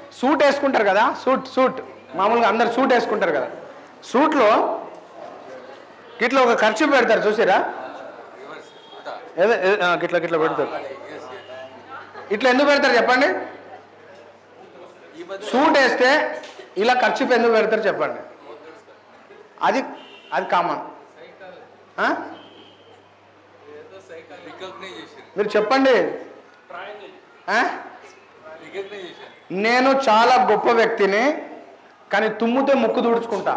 Suit వేసుకుంటారు కదా suit suit మామూలుగా అందరు సూట్ వేసుకుంటారు కదా సూట్లో ఇట్లా ఒక ఖర్చు పెడతారు చూసారా ఏదో ఏ- ఆ, గిట్ల గిట్ల పెడతారు ఇట్లా ఎందుకు పెడతారు చెప్పండి సూట్ వేస్తే ఇలా ఖర్చు ఎందుకు పెడతారు చెప్పండి అది అది కామన్ రికగ్నైజేషన్ మీరు చెప్పండి ఆ? రికగ్నైజేషన్ నేను చాలా గొప్ప వ్యక్తిని కానీ తుమ్మితే ముక్కు తుడుచుకుంటా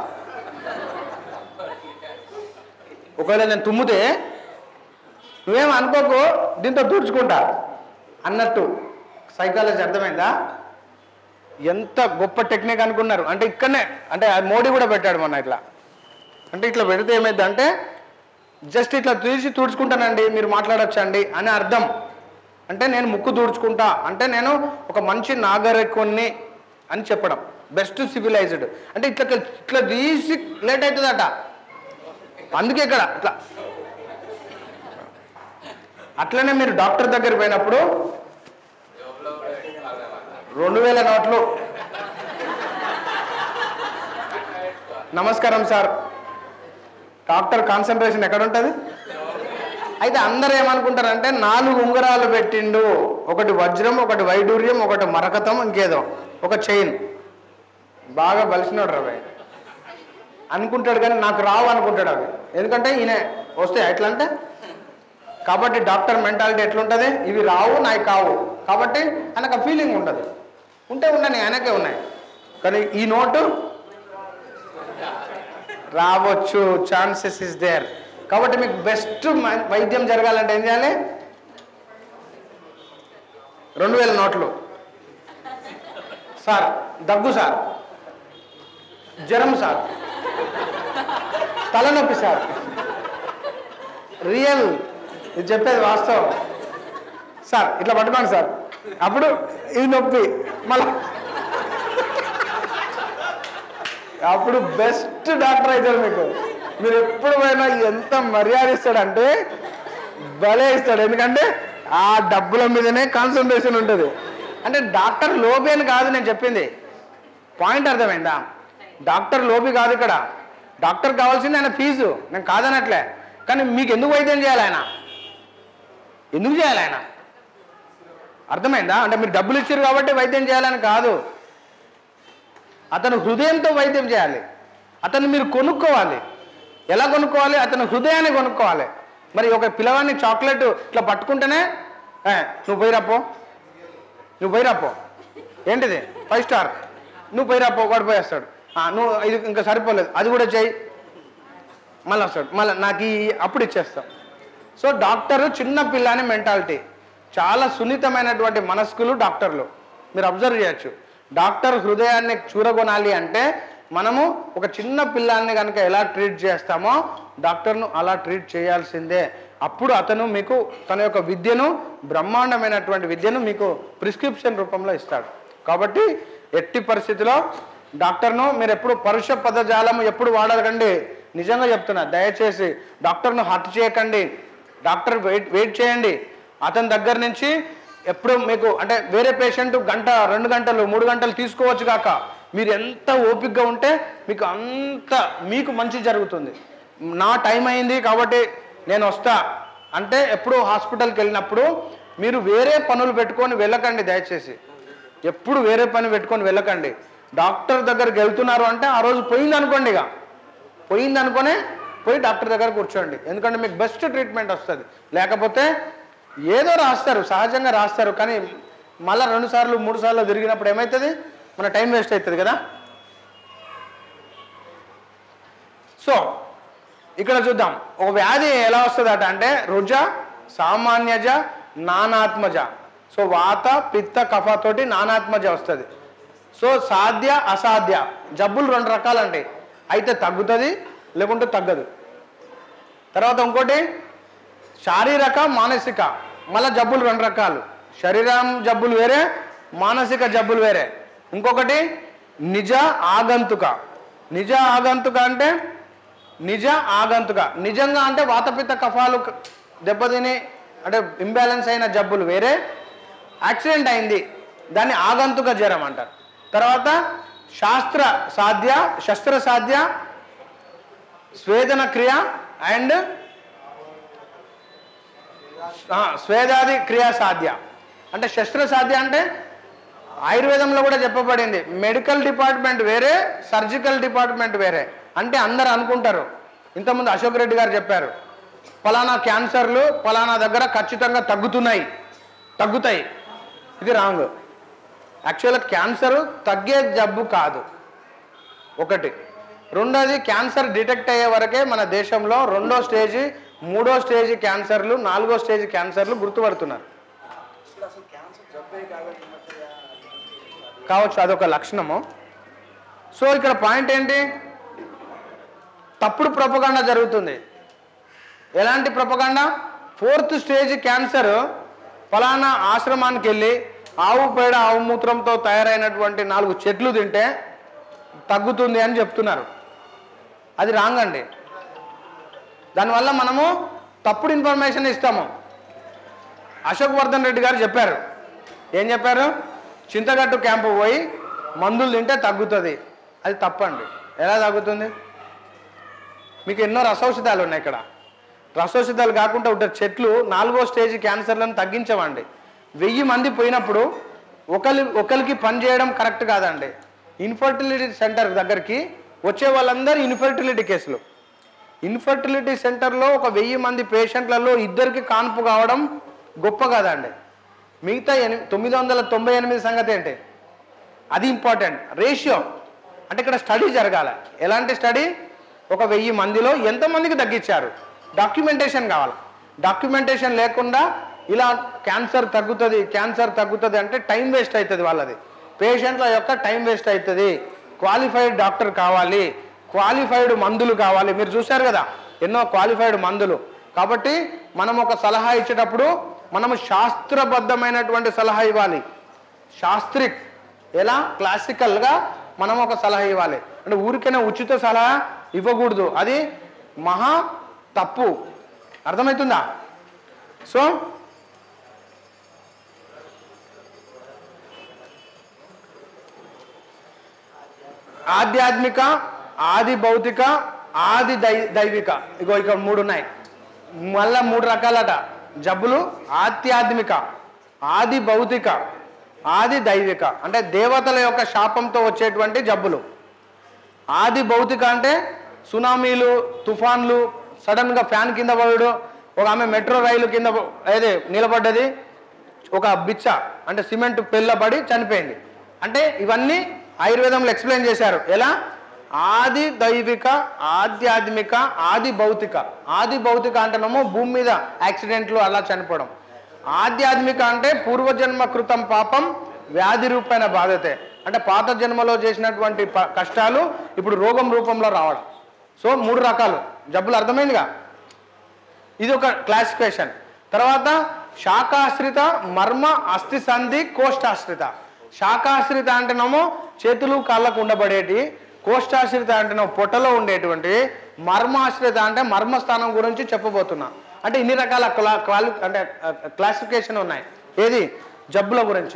ఒకవేళ నేను తుమ్మితే నువ్వేం అనుకోకు దీంతో తుడుచుకుంటా అన్నట్టు సైకాలజీ అర్థమైందా ఎంత గొప్ప టెక్నిక్ అనుకున్నారు అంటే ఇక్కడనే అంటే ఆ మోడీ కూడా పెట్టాడు మొన్న ఇట్లా అంటే ఇట్లా పెడితే ఏమైంది అంటే జస్ట్ ఇట్లా తీసి తుడుచుకుంటానండి మీరు మాట్లాడొచ్చండి అని అర్థం అంటే నేను ముక్కు తుడుచుకుంటా అంటే నేను ఒక మంచి నాగరికుణ్ణి అని చెప్పడం బెస్ట్ సివిలైజ్డ్ అంటే ఇట్లా ఇట్లా తీసి లేట్ అవుతుందట అందుకే ఇక్కడ ఇట్లా అట్లనే మీరు డాక్టర్ దగ్గర పోయినప్పుడు రెండు వేల నోట్లు నమస్కారం సార్ డాక్టర్ కాన్సన్ట్రేషన్ ఎక్కడ ఉంటుంది అయితే అందరూ ఏమనుకుంటారంటే నాలుగు ఉంగరాలు పెట్టిండు ఒకటి వజ్రం ఒకటి వైడూర్యం ఒకటి మరకతం ఇంకేదో ఒక చైన్ బాగా బలిసినాడు రవి అనుకుంటాడు కానీ నాకు రావు అనుకుంటాడు అవి ఎందుకంటే ఈయన వస్తాయి ఎట్లా అంటే కాబట్టి డాక్టర్ మెంటాలిటీ ఎట్లుంటుంది ఇవి రావు నాయి కావు కాబట్టి ఆయనకు ఆ ఫీలింగ్ ఉంటుంది ఉంటే ఉండని ఆయనకే ఉన్నాయి కానీ ఈ నోటు రావచ్చు ఛాన్సెస్ ఇస్ దేర్ కాబట్టి మీకు బెస్ట్ వైద్యం జరగాలంటే ఏం చేయాలి రెండు వేల నోట్లు సార్ దగ్గు సార్ జ్వరం సార్ తలనొప్పి సార్ రియల్ ఇది చెప్పేది వాస్తవం సార్ ఇట్లా పట్టుకోండి సార్ అప్పుడు ఇది నొప్పి మళ్ళా అప్పుడు బెస్ట్ డాక్టర్ అవుతాడు మీకు మీరు ఎప్పుడు పోయినా ఎంత మర్యాద ఇస్తాడంటే భలే ఇస్తాడు ఎందుకంటే ఆ డబ్బుల మీదనే కాన్సన్ట్రేషన్ ఉంటుంది అంటే డాక్టర్ లోపి అని కాదు నేను చెప్పింది పాయింట్ అర్థమైందా డాక్టర్ లోపి కాదు ఇక్కడ డాక్టర్ కావాల్సింది ఆయన ఫీజు నేను కాదనట్లే కానీ మీకు ఎందుకు వైద్యం చేయాలి ఆయన ఎందుకు చేయాలి ఆయన అర్థమైందా అంటే మీరు డబ్బులు ఇచ్చారు కాబట్టి వైద్యం చేయాలని కాదు అతను హృదయంతో వైద్యం చేయాలి అతను మీరు కొనుక్కోవాలి ఎలా కొనుక్కోవాలి అతను హృదయాన్ని కొనుక్కోవాలి మరి ఒక పిల్లవాడిని చాక్లెట్ ఇట్లా పట్టుకుంటేనే "ఏ, నువ్వు పోయి రాపో నువ్వు పోయి రాపో ఏంటిది ఫైవ్ స్టార్ నువ్వు పోయి రాపో వాడు పోయేస్తాడు "ఆ, నువ్వు ఇది ఇంకా సరిపోలేదు అది కూడా చెయ్యి మళ్ళీ వస్తాడు మళ్ళీ నాకు ఈ అప్పుడు ఇచ్చేస్తాం సో డాక్టరు చిన్న పిల్లని మెంటాలిటీ చాలా సున్నితమైనటువంటి మనస్కులు డాక్టర్లు మీరు అబ్జర్వ్ చేయొచ్చు డాక్టర్ హృదయాన్ని చూరగొనాలి అంటే మనము ఒక చిన్న పిల్లాన్ని కనుక ఎలా ట్రీట్ చేస్తామో డాక్టర్ను అలా ట్రీట్ చేయాల్సిందే అప్పుడు అతను మీకు తన యొక్క విద్యను బ్రహ్మాండమైనటువంటి విద్యను మీకు ప్రిస్క్రిప్షన్ రూపంలో ఇస్తాడు కాబట్టి ఎట్టి పరిస్థితిలో డాక్టర్ను మీరు ఎప్పుడు పరుష పదజాలం ఎప్పుడు వాడకండి నిజంగా చెప్తున్నా దయచేసి డాక్టర్ను హర్ట్ చేయకండి డాక్టర్ వెయిట్ వెయిట్ చేయండి అతని దగ్గర నుంచి ఎప్పుడు మీకు అంటే వేరే పేషెంట్ గంట రెండు గంటలు మూడు గంటలు తీసుకోవచ్చు కాక మీరు ఎంత ఓపికగా ఉంటే మీకు అంత మీకు మంచి జరుగుతుంది నా టైం అయింది కాబట్టి నేను వస్తా అంటే ఎప్పుడు హాస్పిటల్కి వెళ్ళినప్పుడు మీరు వేరే పనులు పెట్టుకొని వెళ్ళకండి దయచేసి ఎప్పుడు వేరే పని పెట్టుకొని వెళ్ళకండి డాక్టర్ దగ్గరికి వెళ్తున్నారు అంటే ఆ రోజు పోయింది అనుకోండి ఇక పోయింది అనుకునే పోయి డాక్టర్ దగ్గర కూర్చోండి ఎందుకంటే మీకు బెస్ట్ ట్రీట్మెంట్ వస్తుంది లేకపోతే ఏదో రాస్తారు సహజంగా రాస్తారు కానీ మళ్ళీ రెండు సార్లు మూడు సార్లు తిరిగినప్పుడు ఏమవుతుంది మన టైం వేస్ట్ అవుతుంది కదా సో ఇక్కడ చూద్దాం ఒక వ్యాధి ఎలా వస్తుందట అంటే రుజ సామాన్యజ నానాత్మజ సో వాత పిత్త కఫ తోటి నానాత్మజ వస్తుంది సో సాధ్య అసాధ్య జబ్బులు రెండు రకాలండి అయితే తగ్గుతుంది లేకుంటే తగ్గదు తర్వాత ఇంకోటి శారీరక మానసిక మళ్ళీ జబ్బులు రెండు రకాలు శరీరం జబ్బులు వేరే మానసిక జబ్బులు వేరే ఇంకొకటి నిజ ఆగంతుక నిజ ఆగంతుక అంటే నిజ ఆగంతుక నిజంగా అంటే వాతపిత్త కఫాలు క- దెబ్బతిని అంటే ఇంబ్యాలెన్స్ అయిన జబ్బులు వేరే యాక్సిడెంట్ అయింది దాన్ని ఆగంతుక జ్వరం అంటారు తర్వాత శాస్త్ర సాధ్య శస్త్ర సాధ్య స్వేదన క్రియ అండ్ స్వేదాది క్రియ సాధ్య అంటే శస్త్ర సాధ్య అంటే ఆయుర్వేదంలో కూడా చెప్పబడింది మెడికల్ డిపార్ట్మెంట్ వేరే సర్జికల్ డిపార్ట్మెంట్ వేరే అంటే అందరు అనుకుంటారు ఇంతకుముందు అశోక్ రెడ్డి గారు చెప్పారు ఫలానా క్యాన్సర్లు ఫలానా దగ్గర ఖచ్చితంగా తగ్గుతున్నాయి తగ్గుతాయి ఇది రాంగ్ యాక్చువల్గా క్యాన్సర్ తగ్గే జబ్బు కాదు ఒకటి రెండోది క్యాన్సర్ డిటెక్ట్ అయ్యే వరకే మన దేశంలో రెండో స్టేజ్ మూడో స్టేజ్ క్యాన్సర్లు నాలుగో స్టేజ్ క్యాన్సర్లు గుర్తుపడుతున్నారు కావచ్చు అదొక లక్షణము సో ఇక్కడ పాయింట్ ఏంటి తప్పుడు ప్రపగండ జరుగుతుంది ఎలాంటి ప్రపగండ ఫోర్త్ స్టేజ్ క్యాన్సర్ ఫలానా ఆశ్రమానికి వెళ్ళి ఆవు పేడ ఆవు మూత్రంతో తయారైనటువంటి నాలుగు చెట్లు తింటే తగ్గుతుంది అని చెప్తున్నారు అది రాంగ్ అండి దానివల్ల మనము తప్పుడు ఇన్ఫర్మేషన్ ఇస్తాము అశోక్ వర్ధన్ రెడ్డి గారు చెప్పారు ఏం చెప్పారు చింతగట్టు క్యాంపు పోయి మందులు తింటే తగ్గుతుంది అది తప్పండి ఎలా తగ్గుతుంది మీకు ఎన్నో రసౌషధాలు ఉన్నాయి ఇక్కడ రసౌషధాలు కాకుండా ఉంటే చెట్లు నాలుగో స్టేజ్ క్యాన్సర్లను తగ్గించవండి వెయ్యి మంది పోయినప్పుడు ఒకరి ఒకరికి పని చేయడం కరెక్ట్ కాదండి ఇన్ఫర్టిలిటీ సెంటర్ దగ్గరికి వచ్చే వాళ్ళందరూ ఇన్ఫర్టిలిటీ కేసులు ఇన్ఫర్టిలిటీ సెంటర్లో ఒక వెయ్యి మంది పేషెంట్లలో ఇద్దరికి కాన్పు కావడం గొప్ప కాదండి మిగతా ఎని తొమ్మిది వందల తొంభై ఎనిమిది సంగతి ఏంటి అది ఇంపార్టెంట్ రేషియో అంటే ఇక్కడ స్టడీ జరగాల ఎలాంటి స్టడీ ఒక వెయ్యి మందిలో ఎంతమందికి తగ్గించారు డాక్యుమెంటేషన్ కావాలి డాక్యుమెంటేషన్ లేకుండా ఇలా క్యాన్సర్ తగ్గుతుంది క్యాన్సర్ తగ్గుతుంది అంటే టైం వేస్ట్ అవుతుంది వాళ్ళది పేషెంట్ల యొక్క టైం వేస్ట్ అవుతుంది క్వాలిఫైడ్ డాక్టర్ కావాలి క్వాలిఫైడ్ మందులు కావాలి మీరు చూశారు కదా ఎన్నో క్వాలిఫైడ్ మందులు కాబట్టి మనం ఒక సలహా ఇచ్చేటప్పుడు మనము శాస్త్రబద్ధమైనటువంటి సలహా ఇవ్వాలి శాస్త్రిక్ ఎలా క్లాసికల్గా మనం ఒక సలహా ఇవ్వాలి అంటే ఊరికైనా ఉచిత సలహా ఇవ్వకూడదు అది మహా తప్పు అర్థమవుతుందా సో ఆధ్యాత్మిక ఆది భౌతిక ఆది దై దైవిక ఇగో ఇక్కడ మూడు ఉన్నాయి మళ్ళా మూడు రకాలట జబ్బులు ఆధ్యాత్మిక ఆది భౌతిక ఆది దైవిక అంటే దేవతల యొక్క శాపంతో వచ్చేటువంటి జబ్బులు ఆది భౌతిక అంటే సునామీలు తుఫాన్లు సడన్గా ఫ్యాన్ కింద పడడు ఒక ఆమె మెట్రో రైలు కింద ప- ఏది నిలబడ్డది ఒక బిచ్చ అంటే సిమెంట్ పెళ్ళబడి చనిపోయింది అంటే ఇవన్నీ ఆయుర్వేదంలో ఎక్స్ప్లెయిన్ చేశారు ఎలా ఆది దైవిక ఆధ్యాత్మిక ఆది భౌతిక ఆది భౌతిక అంటేనేమో భూమి మీద యాక్సిడెంట్లు అలా చనిపోవడం ఆధ్యాత్మిక అంటే పూర్వజన్మ కృతం పాపం వ్యాధి రూపైన బాధతే అంటే పాత జన్మలో చేసినటువంటి ప- కష్టాలు ఇప్పుడు రోగం రూపంలో రావడం సో మూడు రకాలు జబ్బులు అర్థమైందిగా ఇది ఒక క్లాసిఫికేషన్ తర్వాత శాఖాశ్రిత మర్మ అస్థి సంధి కోష్టాశ్రిత శాఖాశ్రిత అంటేనేమో చేతులు కాళ్ళకు ఉండబడేటి కోష్టాశ్రిత అంటేనేమో పొట్టలో ఉండేటువంటి మర్మాశ్రిత అంటే మర్మస్థానం గురించి చెప్పబోతున్నా అంటే ఇన్ని రకాల క్లా క్వాలి అంటే క్లాసిఫికేషన్ ఉన్నాయి ఏది జబ్బుల గురించి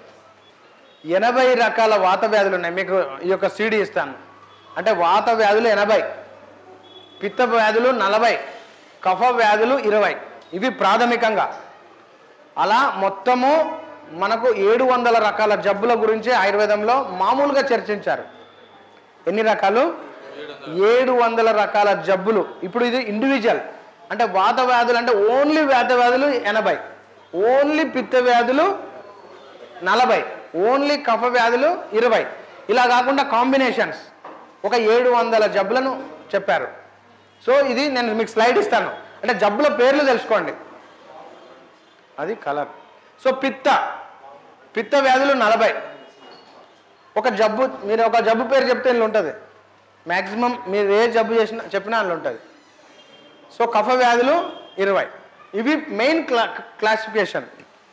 ఎనభై రకాల వాత వ్యాధులు ఉన్నాయి మీకు ఈ యొక్క సీడీ ఇస్తాను అంటే వాత వ్యాధులు ఎనభై పిత్త వ్యాధులు నలభై కఫ వ్యాధులు ఇరవై ఇవి ప్రాథమికంగా అలా మొత్తము మనకు ఏడు వందల రకాల జబ్బుల గురించి ఆయుర్వేదంలో మామూలుగా చర్చించారు ఎన్ని రకాలు ఏడు వందల రకాల జబ్బులు ఇప్పుడు ఇది ఇండివిజువల్ అంటే వాత వ్యాధులు అంటే ఓన్లీ వాత వ్యాధులు ఎనభై ఓన్లీ పిత్త వ్యాధులు నలభై ఓన్లీ కఫ వ్యాధులు ఇరవై ఇలా కాకుండా కాంబినేషన్స్ ఒక ఏడు వందల జబ్బులను చెప్పారు సో ఇది నేను మీకు స్లైడ్ ఇస్తాను అంటే జబ్బుల పేర్లు తెలుసుకోండి అది కలర్ సో పిత్త పిత్త వ్యాధులు నలభై ఒక జబ్బు మీరు ఒక జబ్బు పేరు చెప్తే ఇందులో ఉంటుంది మ్యాక్సిమం మీరు ఏ జబ్బు చేసినా చెప్పినా అందులో ఉంటుంది సో కఫ వ్యాధులు ఇరవై ఇవి మెయిన్ క్లా క్లాసిఫికేషన్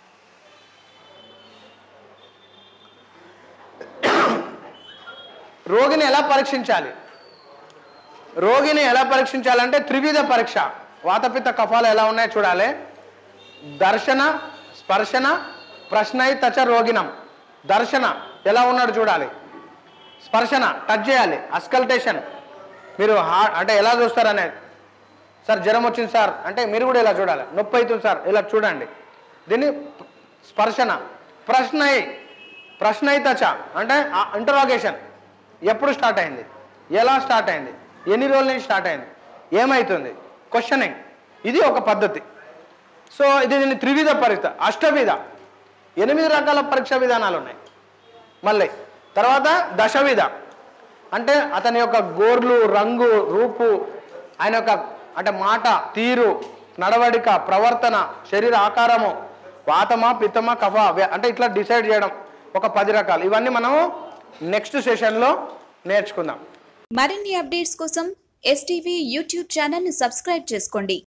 రోగిని ఎలా పరీక్షించాలి రోగిని ఎలా పరీక్షించాలంటే త్రివిధ పరీక్ష వాతపిత్త కఫాలు ఎలా ఉన్నాయో చూడాలి దర్శన స్పర్శన ప్రశ్నై తచ రోగినం దర్శన ఎలా ఉన్నాడు చూడాలి స్పర్శన టచ్ చేయాలి అస్కల్టేషన్ మీరు హా అంటే ఎలా చూస్తారు అనేది సార్ జ్వరం వచ్చింది సార్ అంటే మీరు కూడా ఇలా చూడాలి నొప్పి అవుతుంది సార్ ఇలా చూడండి దీన్ని స్పర్శన ప్రశ్న ప్రశ్న అయితచ అంటే ఇంటరాగేషన్ ఎప్పుడు స్టార్ట్ అయింది ఎలా స్టార్ట్ అయింది ఎన్ని రోజుల నుంచి స్టార్ట్ అయింది ఏమవుతుంది క్వశ్చనింగ్ ఇది ఒక పద్ధతి సో ఇది దీన్ని త్రివిధ పరీక్ష అష్టవిధ ఎనిమిది రకాల పరీక్ష విధానాలు ఉన్నాయి మళ్ళీ తర్వాత దశవిధ అంటే అతని యొక్క గోర్లు రంగు రూపు ఆయన యొక్క అంటే మాట తీరు నడవడిక ప్రవర్తన శరీర ఆకారము వాతమా పిత్తమా కఫ వ్య- అంటే ఇట్లా డిసైడ్ చేయడం ఒక పది రకాలు ఇవన్నీ మనము నెక్స్ట్ సెషన్లో నేర్చుకుందాం మరిన్ని అప్డేట్స్ కోసం ఎస్టీవీ యూట్యూబ్ ఛానల్ని సబ్స్క్రైబ్ చేసుకోండి